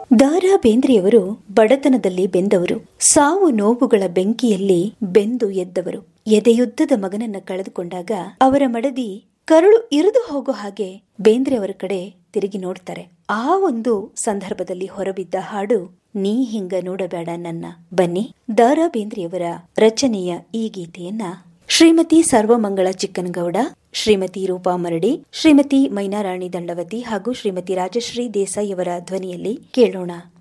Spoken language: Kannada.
ದಾರಾ ಬೇಂದ್ರೆಯವರು ಬಡತನದಲ್ಲಿ ಬೆಂದವರು ಸಾವು ನೋವುಗಳ ಬೆಂಕಿಯಲ್ಲಿ ಬೆಂದು ಎದ್ದವರು ಎದೆಯುದ್ದದ ಮಗನನ್ನ ಕಳೆದುಕೊಂಡಾಗ ಅವರ ಮಡದಿ ಕರುಳು ಇರಿದು ಹೋಗೋ ಹಾಗೆ ಬೇಂದ್ರೆಯವರ ಕಡೆ ತಿರುಗಿ ನೋಡ್ತಾರೆ ಆ ಒಂದು ಸಂದರ್ಭದಲ್ಲಿ ಹೊರಬಿದ್ದ ಹಾಡು ನೀ ಹಿಂಗ ನೋಡಬೇಡ ನನ್ನ ಬನ್ನಿ ದಾರಾ ಬೇಂದ್ರೆಯವರ ರಚನೆಯ ಈ ಗೀತೆಯನ್ನ ಶ್ರೀಮತಿ ಸರ್ವಮಂಗಳ ಚಿಕ್ಕನಗೌಡ ಶ್ರೀಮತಿ ರೂಪಾ ಮರಡಿ ಶ್ರೀಮತಿ ಮೈನಾರಾಣಿ ದಂಡವತಿ ಹಾಗೂ ಶ್ರೀಮತಿ ರಾಜಶ್ರೀ ದೇಸಾಯಿ ಅವರ ಧ್ವನಿಯಲ್ಲಿ ಕೇಳೋಣ